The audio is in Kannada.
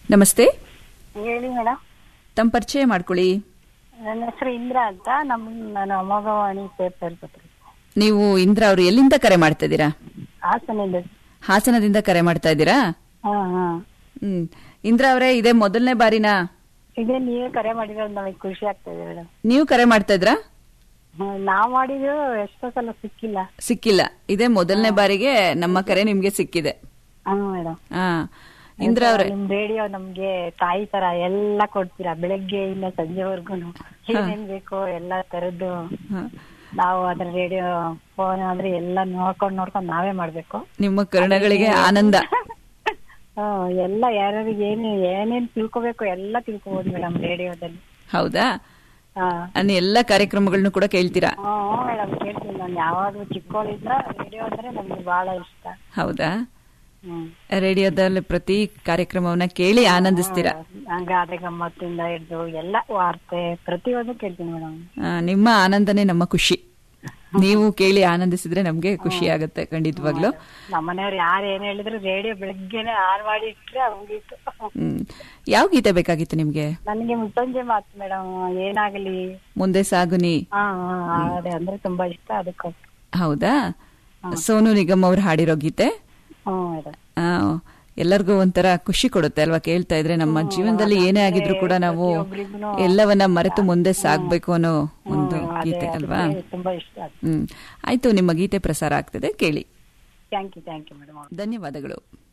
ನಮಸ್ತೆ ಹೇಳಿ ಮೇಡಮ್ ತಮ್ಮ ಪರಿಚಯ ಮಾಡ್ಕೊಳ್ಳಿ ನನ್ನ ಹೆಸರು ಇಂದ್ರ ಅಂತ ನಮ್ ನಾನು ಅಮೋಘವಾಣಿ ಪೇಪರ್ ಪತ್ರ ನೀವು ಇಂದ್ರ ಅವರು ಎಲ್ಲಿಂದ ಕರೆ ಮಾಡ್ತಾ ಇದ್ದೀರಾ ಹಾಸನಿಂದ ಹಾಸನದಿಂದ ಕರೆ ಮಾಡ್ತಾ ಇದ್ದೀರಾ ಹಾ ಹಾ ಹ್ಮ್ ಇಂದ್ರ ಅವರೇ ಇದೇ ಮೊದಲನೇ ಬಾರಿನಾ ಇದೇ ನೀವೇ ಕರೆ ಮಾಡಿರೋದು ನಮಗೆ ಖುಷಿ ಆಗ್ತದೆ ಮೇಡಮ್ ನೀವು ಕರೆ ಮಾಡ್ತಾ ಇದ್ರಾ ನಾವ್ ಮಾಡಿದ್ರು ಎಷ್ಟೋ ಸಲ ಸಿಕ್ಕಿಲ್ಲ ಸಿಕ್ಕಿಲ್ಲ ಇದೇ ಮೊದಲನೇ ಬಾರಿಗೆ ನಮ್ಮ ಕರೆ ನಿಮ್ಗೆ ಸಿಕ್ಕಿದೆ ಹಾ ಮೇಡಮ್ ಹಾ ಇಂದ್ರ ಅವರೇ ನಿಮ್ ರೇಡಿಯೋ ನಮ್ಗೆ ತಾಯಿ ತರ ಎಲ್ಲ ಕೊಡ್ತೀರಾ ಬೆಳಗ್ಗೆ ಇಂದ ಸಂಜೆವರೆಗೂ ಏನೇನ್ ಬೇಕೋ ಎಲ್ಲಾ ತರದ್ದು ನಾವು ಅದ್ರ ರೇಡಿಯೋ ಫೋನ್ ಅಂದ್ರೆ ಎಲ್ಲ ನೋಡ್ಕೊಂಡ್ ನೋಡ್ಕೊಂಡ್ ನಾವೇ ಮಾಡ್ಬೇಕು ನಿಮ್ಮ ಕರುಣಗಳಿಗೆ ಆನಂದ ಹ್ಮ್ ಎಲ್ಲ ಯಾರ್ಯಾರಿಗೆ ಏನ್ ಏನೇನ್ ತಿಳ್ಕೊಬೇಕು ಎಲ್ಲ ತಿಳ್ಕೊಬೋದು ಮೇಡಮ್ ರೇಡಿಯೋದಲ್ಲಿ ಹೌದಾ ಹಾ ಅನ್ನ ಎಲ್ಲ ಕಾರ್ಯಕ್ರಮಗಳನ್ನು ಕೂಡ ಕೇಳ್ತೀರಾ ಹ್ಮ್ ಮೇಡಮ್ ಕೇಳ್ತೀನಿ ನಾನು ಯಾವಾಗ್ಲೂ ಚಿಕ್ಕವಳಿಂದ ರೇಡಿಯೋ ಅಂದ್ರೆ ನಮ್ಗೆ ಬಹಳ ಇಷ್ಟ ಹೌದಾ ಹ್ಮ್ ರೇಡಿಯೋದಲ್ಲಿ ಪ್ರತಿ ಕಾರ್ಯಕ್ರಮವನ್ನ ಕೇಳಿ ಆನಂದಿಸ್ತೀರಾ ಗಾದೆ ಗಮ್ಮತ್ತಿಂದ ಹಿಡ್ದು ಎಲ್ಲ ವಾರ್ತೆ ಪ್ರತಿಯೊಂದು ಕೇಳ್ತೀನಿ ಮೇಡಮ್ ಆ, ನಿಮ್ಮ ಆನಂದನೇ ನಮ್ಮ ಖುಷಿ ನೀವು ಕೇಳಿ ಆನಂದಿಸಿದ್ರೆ ನಮ್ಗೆ ಖುಷಿ ಆಗುತ್ತೆ ಖಂಡಿತವಾಗ್ಲು ನಮ್ಮನೆಯವ್ರು ಯಾರು ಏನ್ ಹೇಳಿದ್ರು ರೇಡಿಯೋ ಬೆಳಗ್ಗೆನೆ ಆನ್ ಮಾಡಿ ಇಟ್ರೆ ಮುಗೀತು ಹ್ಮ್ ಯಾವ ಗೀತೆ ಬೇಕಾಗಿತ್ತು ನಿಮ್ಗೆ ನನಗೆ ಮುತ್ತಂಜೆ ಮಾತು ಮೇಡಮ್ ಏನಾಗಲಿ ಮುಂದೆ ಸಾಗುನಿ ಹಾ ಹಾ ಅದೇ ಅಂದ್ರೆ ತುಂಬಾ ಇಷ್ಟ ಅದಕ್ಕೋಸ್ಕರ ಹೌದಾ ಸೋನು ನಿಗಮ್ ಅವ್ರು ಹಾಡಿರೋ ಗೀತೆ ಹ್ಮ್ ಮೇಡಮ್ ಆ, ಎಲ್ಲರಿಗೂ ಒಂಥರ ಖುಷಿ ಕೊಡುತ್ತೆ ಅಲ್ವಾ ಕೇಳ್ತಾ ಇದ್ರೆ ನಮ್ಮ ಜೀವನದಲ್ಲಿ ಏನೇ ಆಗಿದ್ರು ಕೂಡ ನಾವು ಎಲ್ಲವನ್ನ ಮರೆತು ಮುಂದೆ ಸಾಗ್ಬೇಕು ಅನ್ನೋ ಒಂದು ಗೀತೆ ಅಲ್ವಾ ತುಂಬಾ ಇಷ್ಟ ಹ್ಮ್ ಆಯ್ತು ನಿಮ್ಮ ಗೀತೆ ಪ್ರಸಾರ ಆಗ್ತದೆ ಕೇಳಿ thank you thank you madam ಧನ್ಯವಾದಗಳು